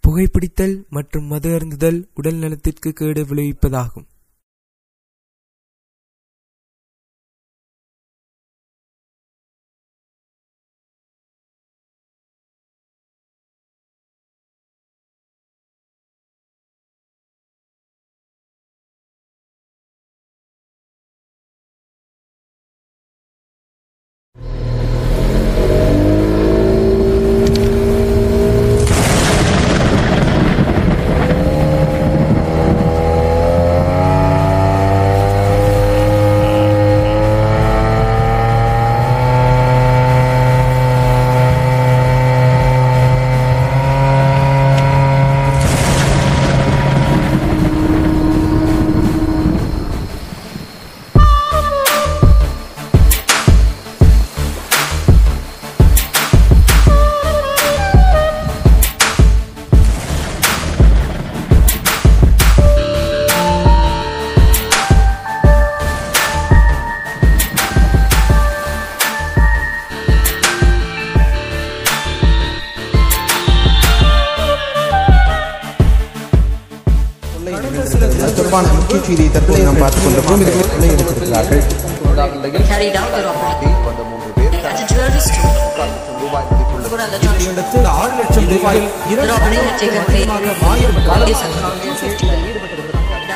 புகைப்பிடித்தல் மற்றும் மது அருந்துதல் உடல் நலத்திற்கு கேடு விளைவிப்பதாகும் அது தொடர்பான முக்கிய செய்தியை தற்போது நாம் பார்த்துக் கொண்டிருக்கிறோம் இதுக்கு கொள்ளை எடுத்திருக்கிறார்கள் carried out their operation at a jewelry store. இடத்தில் ஆறு லட்சம் ரூபாய் The robbery had taken place in Police and 250.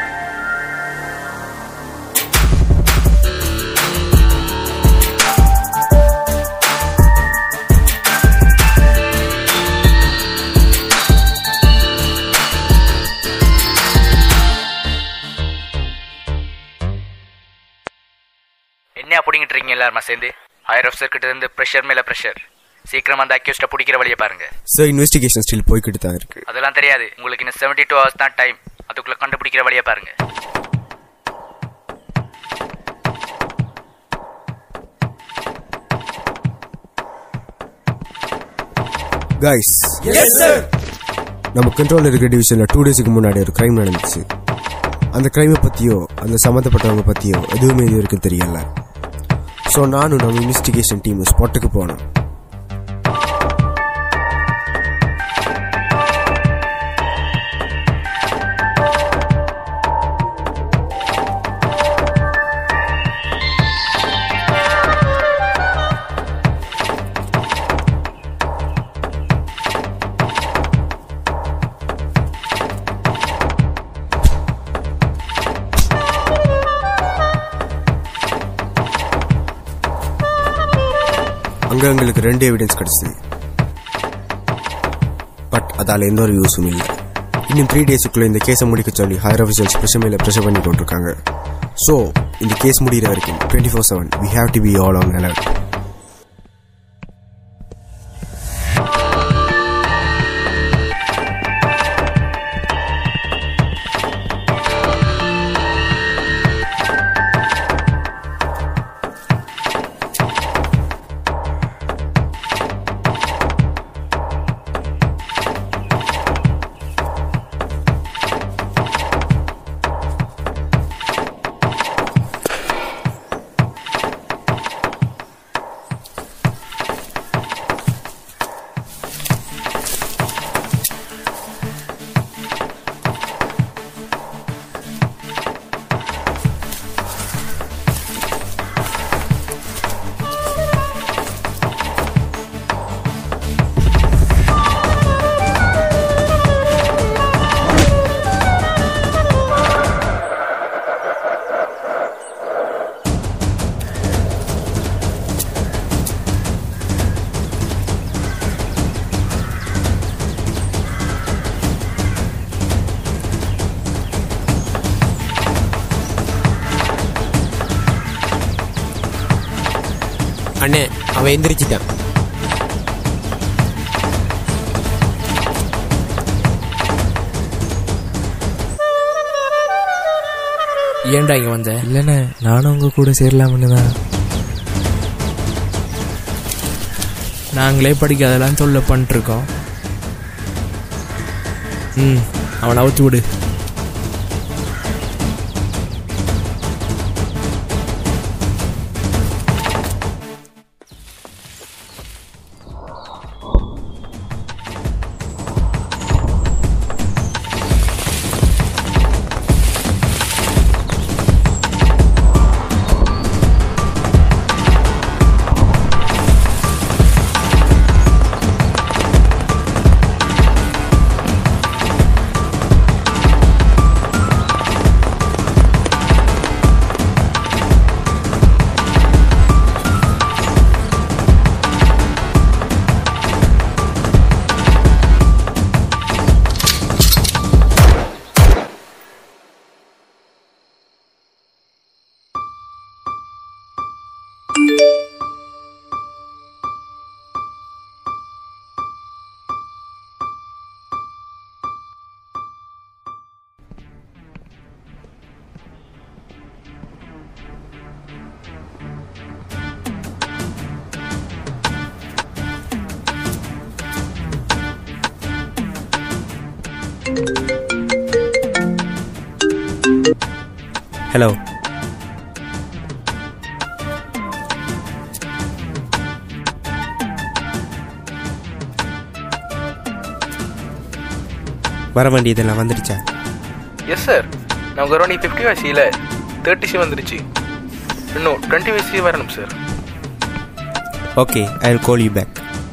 என்ன பிடிங்கிட்டு இருக்கீங்க எல்லாருமா சேர்ந்து ஹையர் ஆஃபீஸர் கிட்ட இருந்து ப்ரெஷர் மேல ப்ரெஷர் சீக்கிரமா அந்த அக்யூஸ்ட பிடிக்கிற வழியை பாருங்க சார் இன்வெஸ்டிகேஷன் ஸ்டில் போய்கிட்டு தான் இருக்கு அதெல்லாம் தெரியாது உங்களுக்கு இன்னும் செவன்டி டூ ஹவர்ஸ் தான் டைம் அதுக்குள்ள கண்டுபிடிக்கிற வழியை பாருங்க கைஸ் நம்ம கண்ட்ரோல் இருக்கிற டிவிஷன்ல டூ டேஸ்க்கு முன்னாடி ஒரு கிரைம் நடந்துச்சு அந்த கிரைமை பத்தியோ அந்த சம்மந்தப்பட்டவங்க பத்தியோ எதுவுமே இது வரைக்கும் தெரியல ஸோ நானும் நம்ம இன்வெஸ்டிகேஷன் டீம் ஸ்பாட்டுக்கு போனோம் அங்க எங்களுக்கு ரெண்டு எவிடன்ஸ் கிடைச்சது பட் அதால எந்த ஒரு யூஸும் இல்லை இன்னும் த்ரீ டேஸுக்குள்ள இந்த கேஸை முடிக்க சொல்லி ஹையர் ஆஃபீஸர்ஸ் ப்ரெஷர் மேல ப்ரெஷர் பண்ணி கொண்டிருக்காங்க ஸோ இந்த கேஸ் முடிகிற வரைக்கும் twenty four seven we have to be all on alert அண்ணே அவன் எந்திரிச்சிட்டான் ஏன்டா இங்க வந்த இல்லைண்ணே நானும் உங்க கூட சேரலாம்னு தான் நாங்களே படிக்காதெல்லாம் தொல்லை பண்ணிட்டுருக்கோம் ம் அவனை அவுத்து விடு ஹலோ வர வேண்டியதெல்லாம் வந்துடுச்சா எஸ் சார் நமக்கு அரௌண்ட் ஃபிஃப்டி வயசியில் தேர்ட்டி சி வந்துருச்சு இன்னும் டுவெண்ட்டி வயசி வரணும் sir okay I will call you back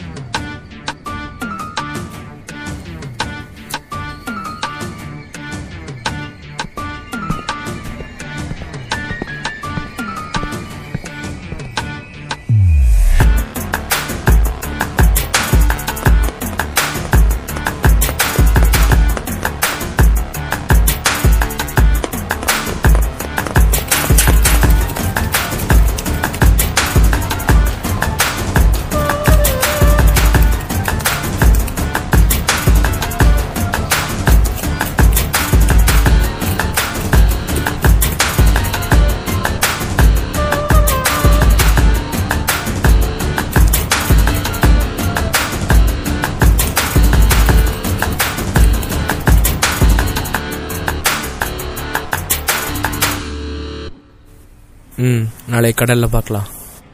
hmm நாளை கடலில் பார்க்கலாம்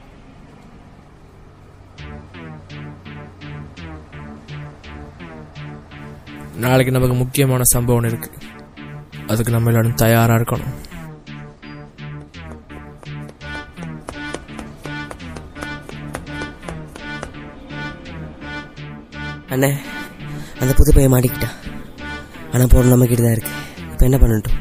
நாளைக்கு நமக்கு முக்கியமான சம்பவம் இருக்கு அதுக்கு நம்ம எல்லாரும் தயாரா இருக்கணும் அண்ணே அந்த புது பையன் மாட்டிக்கிட்டான் ஆனால் பொருள் நம்ம கிட்ட தான் இருக்கு இப்போ என்ன பண்ணட்டும்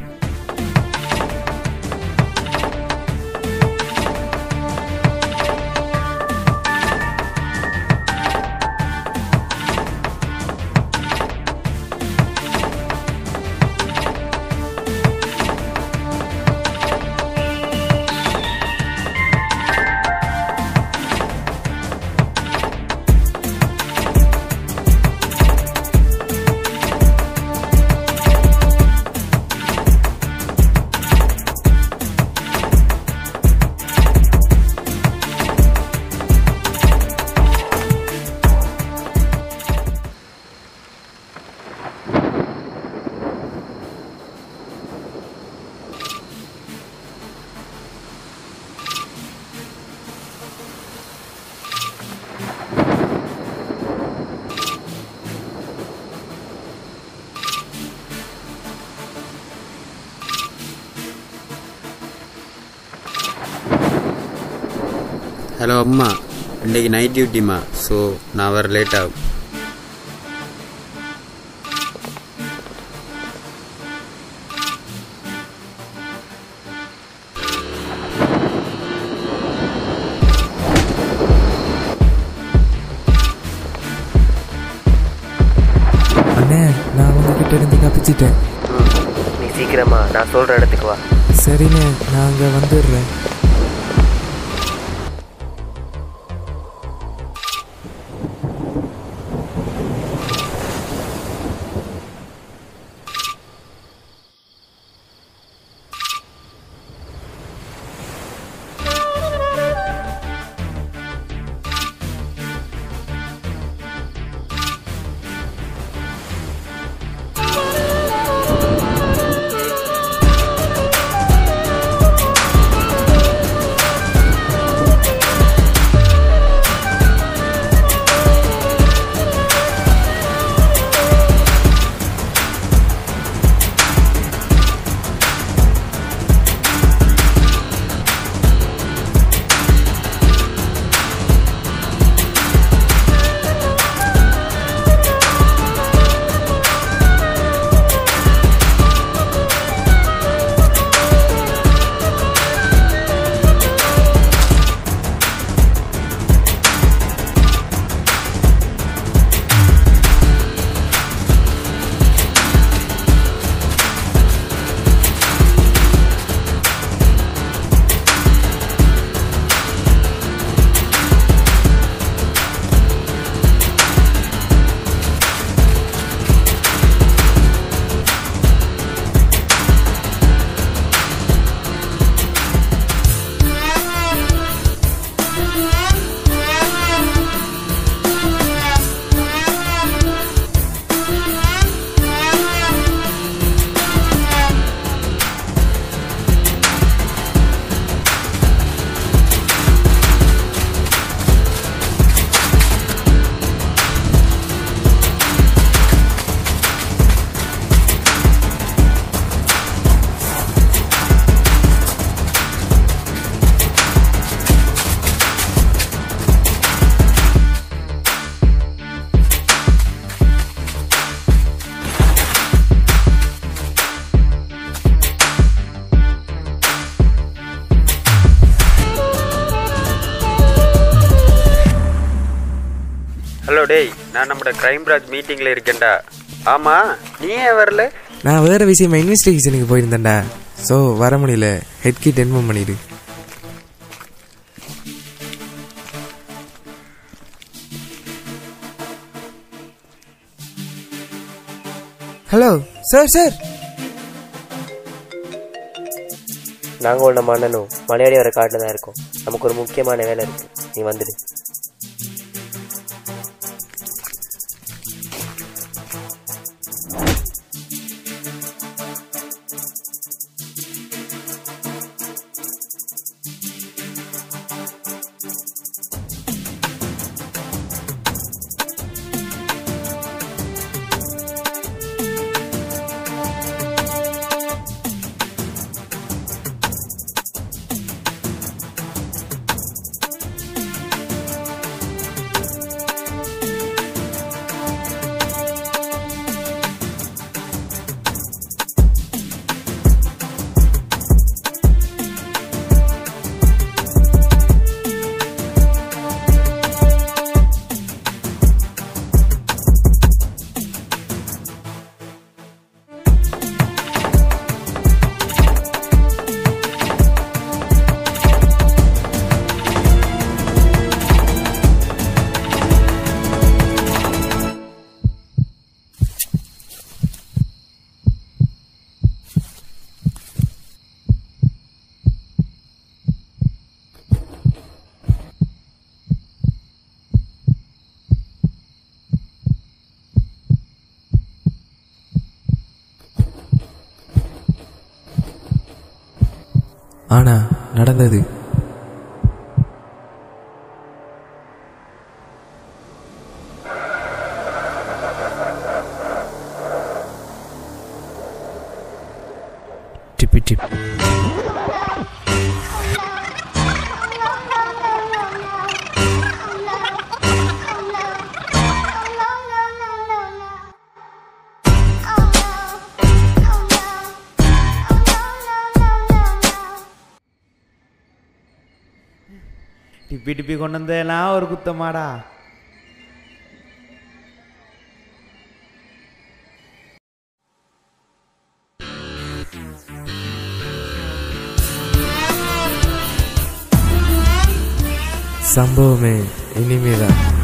ஹலோ அம்மா இன்றைக்கி நைட் டியூட்டிம்மா ஸோ நான் வர லேட் ஆகும் அண்ணே நான் உங்ககிட்ட இருந்து தப்பிச்சிட்டேன் நீ சீக்கிரமா நான் சொல்கிற இடத்துக்கு வா சரிண்ணே நான் அங்கே வந்துடுறேன் நான் நம்மட கிரைம் பிரான்ச் மீட்டிங்கில் இருக்கேன்டா ஆமாம் நீ ஏன் வரல நான் வேற விஷயமா இன்வெஸ்டிகேஷனுக்கு போயிருந்தேன்டா ஸோ வர முடியல ஹெட் கிட் இன்ஃபார்ம் பண்ணிடு ஹலோ சார் சார் நாங்கள் உன்ன மன்னனும் மலையாளி வர காட்டில் தான் இருக்கோம் நமக்கு ஒரு முக்கியமான வேலை இருக்கு நீ வந்துடு ஆனா நடந்தது டிப்பி டிப் டிப்பி டிப்பி கொண்டு வந்தேலாம் ஒரு குத்தமாடா சம்பவமே இனிமேதான்